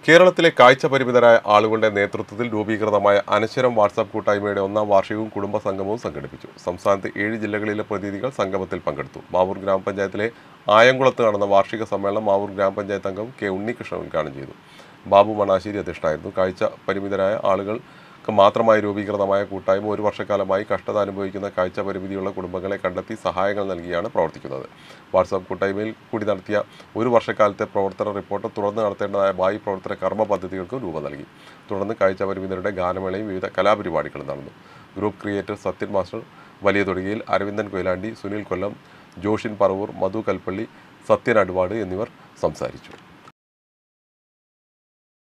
കേരളത്തിലെ കാഴ്ച പരിമിതരായ ആളുകളുടെ നേതൃത്വത്തിൽ രൂപീകൃതമായ അനശ്വരം വാട്സാപ്പ് കൂട്ടായ്മയുടെ ഒന്നാം വാർഷികവും കുടുംബ സംഗമവും സംഘടിപ്പിച്ചു സംസ്ഥാനത്ത് ഏഴ് ജില്ലകളിലെ പ്രതിനിധികൾ സംഗമത്തിൽ പങ്കെടുത്തു മാവൂർ ഗ്രാമപഞ്ചായത്തിലെ ആയംകുളത്ത് നടന്ന വാർഷിക സമ്മേളനം മാവൂർ ഗ്രാമപഞ്ചായത്ത് അംഗം കെ ഉണ്ണികൃഷ്ണൻ ഉദ്ഘാടനം ചെയ്തു ബാബു മണാശ്ശേരി അധ്യക്ഷനായിരുന്നു കാഴ്ച പരിമിതരായ ആളുകൾക്ക് മാത്രമായി രൂപീകൃതമായ കൂട്ടായ്മ ഒരു വർഷക്കാലമായി കഷ്ടത അനുഭവിക്കുന്ന കാഴ്ച പരിമിതിയുള്ള കുടുംബങ്ങളെ കണ്ടെത്തി സഹായങ്ങൾ നൽകിയാണ് പ്രവർത്തിക്കുന്നത് വാട്സാപ്പ് കൂട്ടായ്മയിൽ കൂടി നടത്തിയ ഒരു വർഷക്കാലത്തെ പ്രവർത്തന റിപ്പോർട്ട് തുടർന്ന് നടത്തേണ്ടതായ ഭാവി പ്രവർത്തന കർമ്മ പദ്ധതികൾക്കും രൂപം നൽകി തുടർന്ന് കാഴ്ച പരിമിതരുടെ ഗാനമേളയും വിവിധ കലാപരിപാടികളും നടന്നു ഗ്രൂപ്പ് ക്രിയേറ്റർ സത്യൻ മാസ്റ്റർ വലിയ തൊടുകയിൽ അരവിന്ദൻ കൊയിലാണ്ടി സുനിൽ കൊല്ലം ജോഷിൻ പറവൂർ മധു കൽപ്പള്ളി സത്യൻ അഡ്വാഡ് എന്നിവർ സംസാരിച്ചു